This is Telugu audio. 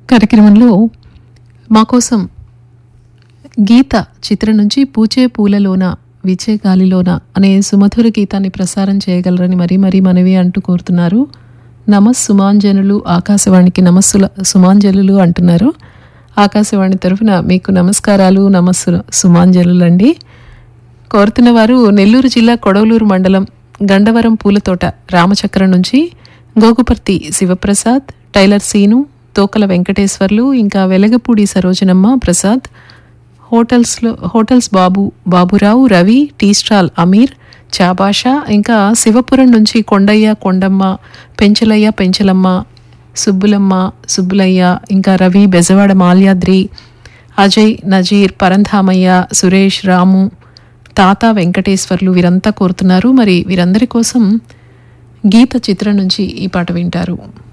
కార్యక్రమంలో మా కోసం గీత చిత్రం నుంచి పూచే పూలలోన విచే గాలిలోన అనే సుమధుర గీతాన్ని ప్రసారం చేయగలరని మరీ మరీ మనవి అంటూ కోరుతున్నారు నమస్ సుమాంజనులు ఆకాశవాణికి నమస్సుల సుమాంజలులు అంటున్నారు ఆకాశవాణి తరఫున మీకు నమస్కారాలు నమస్సు సుమాంజలులండి కోరుతున్న వారు నెల్లూరు జిల్లా కొడవలూరు మండలం గండవరం పూలతోట రామచక్రం నుంచి గోగుపర్తి శివప్రసాద్ టైలర్ సీను తోకల వెంకటేశ్వర్లు ఇంకా వెలగపూడి సరోజనమ్మ ప్రసాద్ హోటల్స్లో hotels Babu Baburao Ravi tea stall Ameer Chabasha ఇంకా శివపురం నుంచి కొండయ్య కొండమ్మ పెంచలయ్య పెంచలమ్మ సుబ్బులమ్మ సుబ్బులయ్య ఇంకా రవి బెజవాడ మాల్యాద్రి అజయ్ నజీర్ పరంధామయ్య సురేష్ రాము తాత వెంకటేశ్వర్లు వీరంతా కోరుతున్నారు మరి వీరందరి కోసం గీత చిత్రం నుంచి ఈ పాట వింటారు